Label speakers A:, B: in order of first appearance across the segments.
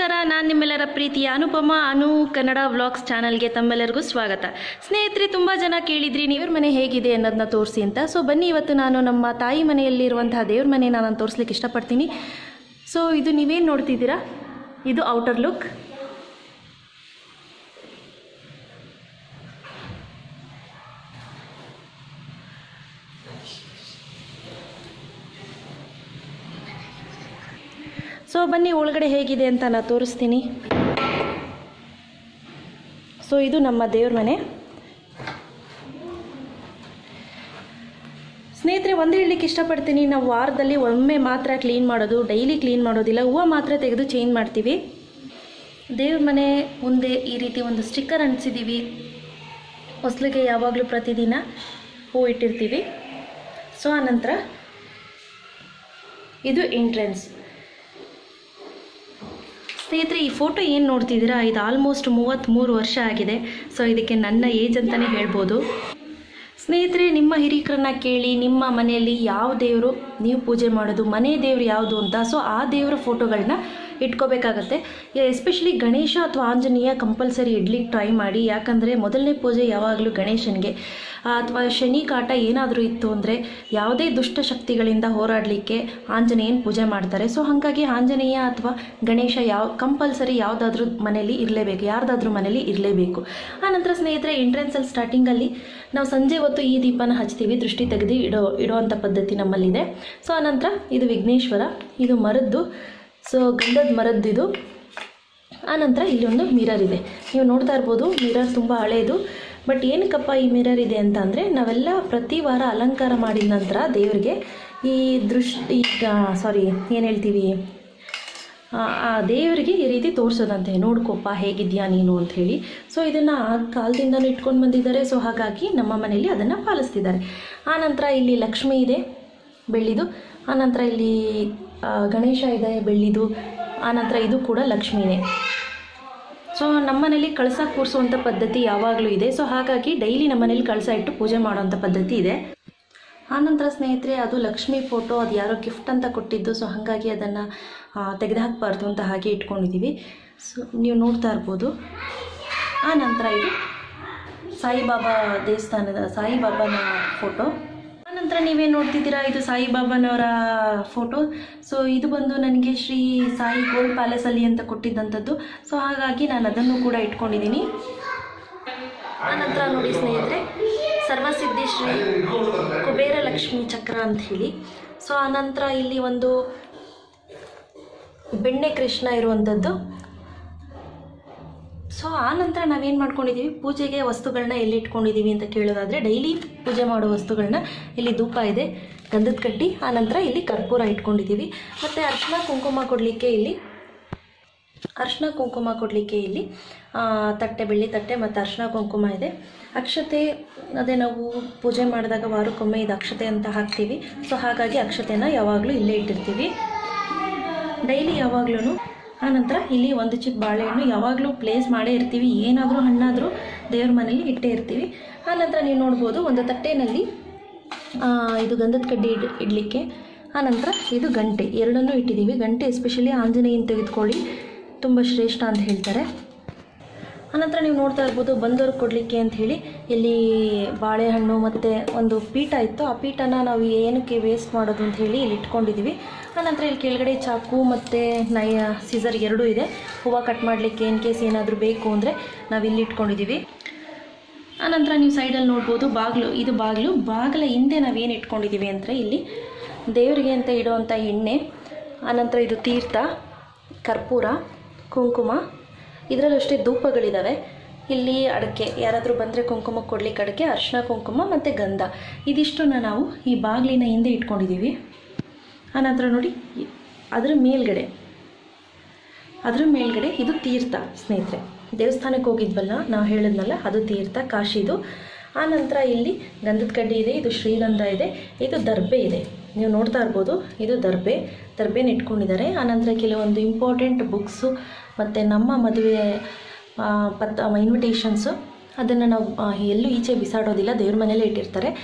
A: ನಮಸ್ಕಾರ ನಾನು ನಿಮ್ಮೆಲ್ಲರ ಪ್ರೀತಿಯ ಅನುಪಮ ಅನು ಕನ್ನಡ ವ್ಲಾಗ್ಸ್ ಚಾನಲ್ಗೆ ತಮ್ಮೆಲ್ಲರಿಗೂ ಸ್ವಾಗತ ಸ್ನೇಹಿತರೆ ತುಂಬ ಜನ ಕೇಳಿದ್ರಿ ನೀವ್ರ ಮನೆ ಹೇಗಿದೆ ಅನ್ನೋದನ್ನ ತೋರಿಸಿ ಅಂತ ಸೊ ಬನ್ನಿ ಇವತ್ತು ನಾನು ನಮ್ಮ ತಾಯಿ ಮನೆಯಲ್ಲಿರುವಂತಹ ದೇವ್ರ ಮನೆ ನಾನು ತೋರಿಸ್ಲಿಕ್ಕೆ ಇಷ್ಟಪಡ್ತೀನಿ ಸೊ ಇದು ನೀವೇನು ನೋಡ್ತಿದ್ದೀರಾ ಇದು ಔಟರ್ ಲುಕ್ ಸೊ ಬನ್ನಿ ಒಳಗಡೆ ಹೇಗಿದೆ ಅಂತ ನಾನು ತೋರಿಸ್ತೀನಿ ಸೊ ಇದು ನಮ್ಮ ದೇವ್ರ ಮನೆ ಸ್ನೇಹಿತರೆ ಒಂದು ಹೇಳಲಿಕ್ಕೆ ಇಷ್ಟಪಡ್ತೀನಿ ನಾವು ವಾರದಲ್ಲಿ ಒಮ್ಮೆ ಮಾತ್ರ ಕ್ಲೀನ್ ಮಾಡೋದು ಡೈಲಿ ಕ್ಲೀನ್ ಮಾಡೋದಿಲ್ಲ ಹೂವು ಮಾತ್ರ ತೆಗೆದು ಚೇಂಜ್ ಮಾಡ್ತೀವಿ ದೇವ್ರ ಮನೆ ಮುಂದೆ ಈ ರೀತಿ ಒಂದು ಸ್ಟಿಕ್ಕರ್ ಅಂಟಿಸಿದ್ದೀವಿ ಹೊಸ್ಲಿಗೆ ಯಾವಾಗಲೂ ಪ್ರತಿದಿನ ಹೂ ಇಟ್ಟಿರ್ತೀವಿ ಸೊ ಆನಂತರ ಇದು ಎಂಟ್ರೆನ್ಸ್ ಸ್ನೇಹಿತರೆ ಈ ಫೋಟೋ ಏನು ನೋಡ್ತಿದ್ದೀರಾ ಇದು ಆಲ್ಮೋಸ್ಟ್ ಮೂವತ್ತ್ಮೂರು ವರ್ಷ ಆಗಿದೆ ಸೊ ಇದಕ್ಕೆ ನನ್ನ ಏಜ್ ಅಂತಲೇ ಹೇಳ್ಬೋದು ಸ್ನೇಹಿತರೆ ನಿಮ್ಮ ಹಿರಿಕರನ್ನ ಕೇಳಿ ನಿಮ್ಮ ಮನೆಯಲ್ಲಿ ಯಾವ ದೇವರು ನೀವು ಪೂಜೆ ಮಾಡೋದು ಮನೆ ದೇವರು ಯಾವುದು ಅಂತ ಸೊ ಆ ದೇವರ ಫೋಟೋಗಳನ್ನ ಇಟ್ಕೋಬೇಕಾಗತ್ತೆ ಎಸ್ಪೆಷಲಿ ಗಣೇಶ ಅಥವಾ ಆಂಜನೇಯ ಕಂಪಲ್ಸರಿ ಇಡ್ಲಿಕ್ಕೆ ಟ್ರೈ ಮಾಡಿ ಯಾಕಂದರೆ ಮೊದಲನೇ ಪೂಜೆ ಯಾವಾಗಲೂ ಗಣೇಶನಿಗೆ ಅಥವಾ ಶನಿ ಕಾಟ ಏನಾದರೂ ಇತ್ತು ಅಂದರೆ ಯಾವುದೇ ದುಷ್ಟ ಶಕ್ತಿಗಳಿಂದ ಹೋರಾಡಲಿಕ್ಕೆ ಆಂಜನೇಯನ ಪೂಜೆ ಮಾಡ್ತಾರೆ ಸೊ ಹಾಗಾಗಿ ಆಂಜನೇಯ ಅಥವಾ ಗಣೇಶ ಯಾವ ಕಂಪಲ್ಸರಿ ಯಾವುದಾದ್ರೂ ಮನೇಲಿ ಇರಲೇಬೇಕು ಯಾರ್ದಾದ್ರೂ ಮನೇಲಿ ಇರಲೇಬೇಕು ಆನಂತರ ಸ್ನೇಹಿತರೆ ಎಂಟ್ರೆನ್ಸಲ್ಲಿ ಸ್ಟಾರ್ಟಿಂಗಲ್ಲಿ ನಾವು ಸಂಜೆ ಹೊತ್ತು ಈ ದೀಪನ ಹಚ್ತೀವಿ ದೃಷ್ಟಿ ತೆಗೆದು ಇಡೋ ಇಡೋವಂಥ ಪದ್ಧತಿ ನಮ್ಮಲ್ಲಿದೆ ಸೊ ಆನಂತರ ಇದು ವಿಘ್ನೇಶ್ವರ ಇದು ಮರದ್ದು ಸೊ ಗಂಧದ ಮರದ್ದಿದು ಆನಂತರ ಇಲ್ಲಿ ಒಂದು ಮಿರರ್ ಇದೆ ನೀವು ನೋಡ್ತಾ ಇರ್ಬೋದು ಮಿರರ್ ತುಂಬ ಹಳೆಯದು ಬಟ್ ಏನಕ್ಕಪ್ಪ ಈ ಮಿರರ್ ಇದೆ ಅಂತ ಅಂದರೆ ನಾವೆಲ್ಲ ಪ್ರತಿ ವಾರ ಅಲಂಕಾರ ಮಾಡಿದ ನಂತರ ದೇವರಿಗೆ ಈ ದೃಷ್ಟಿ ಸಾರಿ ಏನು ಹೇಳ್ತೀವಿ ಆ ಆ ದೇವರಿಗೆ ಈ ರೀತಿ ತೋರಿಸೋದಂತೆ ನೋಡ್ಕೊಪ್ಪ ಹೇಗಿದ್ಯಾ ನೀನು ಅಂತ ಹೇಳಿ ಸೊ ಇದನ್ನು ಆ ಕಾಲದಿಂದಲೂ ಇಟ್ಕೊಂಡು ಬಂದಿದ್ದಾರೆ ಸೊ ಹಾಗಾಗಿ ನಮ್ಮ ಮನೆಯಲ್ಲಿ ಅದನ್ನು ಪಾಲಿಸ್ತಿದ್ದಾರೆ ಆನಂತರ ಇಲ್ಲಿ ಲಕ್ಷ್ಮಿ ಇದೆ ಬೆಳ್ಳಿದು ಆನಂತರ ಇಲ್ಲಿ ಆ, ಗಣೇಶ ಇದೆ ಬೆಳ್ಳಿದು ಆನಂತರ ಇದು ಕೂಡ ಲಕ್ಷ್ಮಿನೇ ಸೊ ನಮ್ಮನೇಲಿ ಕಳಸ ಕೂರಿಸುವಂಥ ಪದ್ಧತಿ ಯಾವಾಗಲೂ ಇದೆ ಸೊ ಹಾಗಾಗಿ ಡೈಲಿ ನಮ್ಮನೇಲಿ ಕಳಸ ಇಟ್ಟು ಪೂಜೆ ಮಾಡುವಂಥ ಪದ್ಧತಿ ಇದೆ ಆನಂತರ ಸ್ನೇಹಿತರೆ ಅದು ಲಕ್ಷ್ಮಿ ಫೋಟೋ ಅದು ಯಾರೋ ಗಿಫ್ಟ್ ಅಂತ ಕೊಟ್ಟಿದ್ದು ಸೊ ಹಾಗಾಗಿ ಅದನ್ನು ತೆಗೆದುಹಾಕಬಾರ್ದು ಅಂತ ಹಾಗೆ ಇಟ್ಕೊಂಡಿದ್ದೀವಿ ಸೊ ನೀವು ನೋಡ್ತಾ ಇರ್ಬೋದು ಆನಂತರ ಇದು ಸಾಯಿಬಾಬಾ ದೇವಸ್ಥಾನದ ಸಾಯಿಬಾಬಾನ ಫೋಟೋ ಆನಂತರ ನೀವೇನು ನೋಡ್ತಿದ್ದೀರಾ ಇದು ಸಾಯಿಬಾಬಾನವರ ಫೋಟೋ ಸೊ ಇದು ಬಂದು ನನಗೆ ಶ್ರೀ ಸಾಯಿ ಗೋಲ್ಡ್ ಪ್ಯಾಲೇಸಲ್ಲಿ ಅಂತ ಕೊಟ್ಟಿದ್ದಂಥದ್ದು ಸೊ ಹಾಗಾಗಿ ನಾನು ಅದನ್ನು ಕೂಡ ಇಟ್ಕೊಂಡಿದ್ದೀನಿ ಆನಂತರ ನೋಡಿ ಸ್ನೇಹಿತರೆ ಸರ್ವಸಿದ್ಧಿ ಶ್ರೀ ಕುಬೇರ ಲಕ್ಷ್ಮಿ ಚಕ್ರ ಅಂತ ಹೇಳಿ ಸೊ ಆನಂತರ ಇಲ್ಲಿ ಒಂದು ಬೆಣ್ಣೆ ಕೃಷ್ಣ ಇರುವಂಥದ್ದು ಸೊ ಆ ನಂತರ ನಾವೇನು ಮಾಡ್ಕೊಂಡಿದ್ದೀವಿ ಪೂಜೆಗೆ ವಸ್ತುಗಳನ್ನ ಎಲ್ಲಿ ಇಟ್ಕೊಂಡಿದ್ದೀವಿ ಅಂತ ಕೇಳೋದಾದರೆ ಡೈಲಿ ಪೂಜೆ ಮಾಡೋ ವಸ್ತುಗಳನ್ನ ಇಲ್ಲಿ ಧೂಪ ಇದೆ ಗಂಧದ ಕಡ್ಡಿ ಆ ನಂತರ ಇಲ್ಲಿ ಕರ್ಪೂರ ಇಟ್ಕೊಂಡಿದ್ದೀವಿ ಮತ್ತು ಅರ್ಶಿನ ಕುಂಕುಮ ಕೊಡಲಿಕ್ಕೆ ಇಲ್ಲಿ ಅರ್ಶಿನ ಕುಂಕುಮ ಕೊಡಲಿಕ್ಕೆ ಇಲ್ಲಿ ಆ, ತಟ್ಟೆ ಬೆಳ್ಳಿ ತಟ್ಟೆ ಮತ್ತು ಅರ್ಶಿನ ಕುಂಕುಮ ಇದೆ ಅಕ್ಷತೆ ಅದೇ ನಾವು ಪೂಜೆ ಮಾಡಿದಾಗ ವಾರಕ್ಕೊಮ್ಮೆ ಇದು ಅಕ್ಷತೆ ಅಂತ ಹಾಕ್ತೀವಿ ಸೊ ಹಾಗಾಗಿ ಅಕ್ಷತೆನ ಯಾವಾಗಲೂ ಇಲ್ಲೇ ಇಟ್ಟಿರ್ತೀವಿ ಡೈಲಿ ಯಾವಾಗ್ಲೂ ಆನಂತರ ಇಲ್ಲಿ ಒಂದು ಚಿಪ್ ಬಾಳೆಹಣ್ಣು ಯಾವಾಗಲೂ ಪ್ಲೇಸ್ ಮಾಡೇ ಇರ್ತೀವಿ ಏನಾದರೂ ಹಣ್ಣಾದರೂ ದೇವ್ರ ಮನೇಲಿ ಇಟ್ಟೇ ಇರ್ತೀವಿ ಆನಂತರ ನೀವು ನೋಡ್ಬೋದು ಒಂದು ತಟ್ಟೆನಲ್ಲಿ ಆ, ಇದು ಗಂಧದ ಕಡ್ಡಿ ಇಡ್ ಇಡಲಿಕ್ಕೆ ಆನಂತರ ಇದು ಗಂಟೆ ಎರಡನ್ನೂ ಇಟ್ಟಿದ್ದೀವಿ ಗಂಟೆ ಎಸ್ಪೆಷಲಿ ಆಂಜನೇಯನ ತೆಗೆದುಕೊಳ್ಳಿ ತುಂಬ ಶ್ರೇಷ್ಠ ಅಂತ ಹೇಳ್ತಾರೆ ಆನಂತರ ನೀವು ನೋಡ್ತಾ ಇರ್ಬೋದು ಬಂದವ್ರಿಗೆ ಕೊಡಲಿಕ್ಕೆ ಅಂತ ಹೇಳಿ ಇಲ್ಲಿ ಬಾಳೆಹಣ್ಣು ಮತ್ತು ಒಂದು ಪೀಠ ಇತ್ತು ಆ ಪೀಠನ ನಾವು ಏನಕ್ಕೆ ವೇಸ್ಟ್ ಮಾಡೋದು ಅಂತ ಹೇಳಿ ಇಲ್ಲಿ ಇಟ್ಕೊಂಡಿದ್ದೀವಿ ಆನಂತರ ಇಲ್ಲಿ ಕೆಳಗಡೆ ಚಾಕು ಮತ್ತು ನಯ ಸೀಸರ್ ಎರಡೂ ಇದೆ ಹೂವು ಕಟ್ ಮಾಡಲಿಕ್ಕೆ ಇನ್ ಕೇಸ್ ಏನಾದರೂ ಬೇಕು ಅಂದರೆ ನಾವು ಇಲ್ಲಿ ಇಟ್ಕೊಂಡಿದ್ದೀವಿ ಆನಂತರ ನೀವು ಸೈಡಲ್ಲಿ ನೋಡ್ಬೋದು ಬಾಗಿಲು ಇದು ಬಾಗಿಲು ಬಾಗಿಲ ಹಿಂದೆ ನಾವೇನು ಇಟ್ಕೊಂಡಿದ್ದೀವಿ ಅಂದರೆ ಇಲ್ಲಿ ದೇವರಿಗೆ ಅಂತ ಇಡುವಂಥ ಎಣ್ಣೆ ಆನಂತರ ಇದು ತೀರ್ಥ ಕರ್ಪೂರ ಕುಂಕುಮ ಇದರಲ್ಲೂ ಅಷ್ಟೇ ಧೂಪಗಳಿದ್ದಾವೆ ಇಲ್ಲಿ ಅಡಕೆ ಯಾರಾದರೂ ಬಂದರೆ ಕುಂಕುಮ ಕೊಡ್ಲಿಕ್ಕೆ ಅಡಕೆ ಅರಿಶಿನ ಕುಂಕುಮ ಮತ್ತು ಗಂಧ ಇದಿಷ್ಟನ್ನು ನಾವು ಈ ಬಾಗಿಲಿನ ಹಿಂದೆ ಇಟ್ಕೊಂಡಿದ್ದೀವಿ ಆನಂತರ ನೋಡಿ ಇ- ಅದರ ಮೇಲ್ಗಡೆ ಅದ್ರ ಮೇಲ್ಗಡೆ ಇದು ತೀರ್ಥ ಸ್ನೇಹಿತರೆ ದೇವಸ್ಥಾನಕ್ಕೆ ಹೋಗಿದ್ವಲ್ಲ ನಾವು ಹೇಳಿದ್ನಲ್ಲ ಅದು ತೀರ್ಥ ಕಾಶಿದು ಆನಂತರ ಇಲ್ಲಿ ಗಂಧದ ಕಡ್ಡಿ ಇದೆ ಇದು ಶ್ರೀಗಂಧ ಇದೆ ಇದು ದರ್ಬೆ ಇದೆ ನೀವು ನೋಡ್ತಾ ಇರ್ಬೋದು ಇದು ದರ್ಬೆ ದರ್ಬೆನ ಇಟ್ಕೊಂಡಿದ್ದಾರೆ ಆನಂತರ ಕೆಲವೊಂದು ಇಂಪಾರ್ಟೆಂಟ್ ಬುಕ್ಸು ಮತ್ತು ನಮ್ಮ ಮದುವೆ ಆ, ಪತ್ ಇನ್ವಿಟೇಷನ್ಸು ಅದನ್ನು ನಾವು ಆ, ಎಲ್ಲೂ ಈಚೆ ಬಿಸಾಡೋದಿಲ್ಲ ದೇವ್ರ ಮನೇಲೇ ಇಟ್ಟಿರ್ತಾರೆ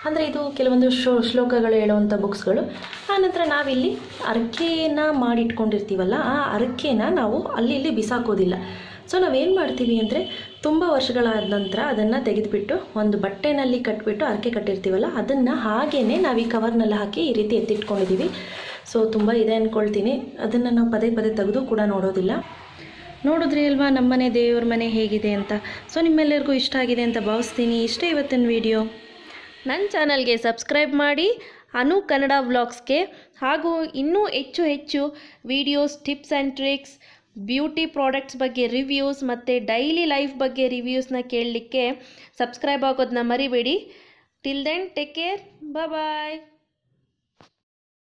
A: ಅಂದರೆ ಇದು ಕೆಲವೊಂದು ಶೋ ಶ್ಲೋಕಗಳು ಹೇಳುವಂಥ ಬುಕ್ಸ್ಗಳು ಆನಂತರ ನಾವಿಲ್ಲಿ ಅರ್ಕೆನ ಮಾಡಿಟ್ಕೊಂಡಿರ್ತೀವಲ್ಲ ಆ ಅರ್ಕೆನ ನಾವು ಅಲ್ಲಿ ಇಲ್ಲಿ ಬಿಸಾಕೋದಿಲ್ಲ ಸೊ ನಾವೇನು ಮಾಡ್ತೀವಿ ಅಂದರೆ ತುಂಬ ವರ್ಷಗಳಾದ ನಂತರ ಅದನ್ನು ತೆಗೆದುಬಿಟ್ಟು ಒಂದು ಬಟ್ಟೆನಲ್ಲಿ ಕಟ್ಬಿಟ್ಟು ಅರ್ಕೆ ಕಟ್ಟಿರ್ತೀವಲ್ಲ ಅದನ್ನು ಹಾಗೇ ನಾವು ಈ ಕವರ್ನಲ್ಲಿ ಹಾಕಿ ಈ ರೀತಿ ಎತ್ತಿಟ್ಕೊಂಡಿದ್ದೀವಿ ಸೊ ತುಂಬ ಇದೆ ಅಂದ್ಕೊಳ್ತೀನಿ ಅದನ್ನು ನಾವು ಪದೇ ಪದೇ ತೆಗೆದು ಕೂಡ ನೋಡೋದಿಲ್ಲ ನೋಡಿದ್ರಿ ಅಲ್ವಾ ನಮ್ಮನೆ ದೇವ್ರ ಮನೆ ಹೇಗಿದೆ ಅಂತ ಸೊ ನಿಮ್ಮೆಲ್ಲರಿಗೂ ಇಷ್ಟ ಆಗಿದೆ ಅಂತ ಭಾವಿಸ್ತೀನಿ ಇಷ್ಟೇ ಇವತ್ತಿನ ವಿಡಿಯೋ ನನ್ನ ಚಾನಲ್ಗೆ ಸಬ್ಸ್ಕ್ರೈಬ್ ಮಾಡಿ ಅನು ಕನ್ನಡ ವ್ಲಾಗ್ಸ್ಗೆ ಹಾಗೂ ಇನ್ನೂ ಹೆಚ್ಚು ಹೆಚ್ಚು videos tips and tricks beauty products ಬಗ್ಗೆ ರಿವ್ಯೂಸ್ ಮತ್ತು ಡೈಲಿ ಲೈಫ್ ಬಗ್ಗೆ ರಿವ್ಯೂಸ್ನ ಕೇಳಲಿಕ್ಕೆ ಸಬ್ಸ್ಕ್ರೈಬ್ ಆಗೋದನ್ನ ಮರಿಬೇಡಿ ಟಿಲ್ ದೆನ್ ಟೇಕ್ ಕೇರ್ ಬಾಯ್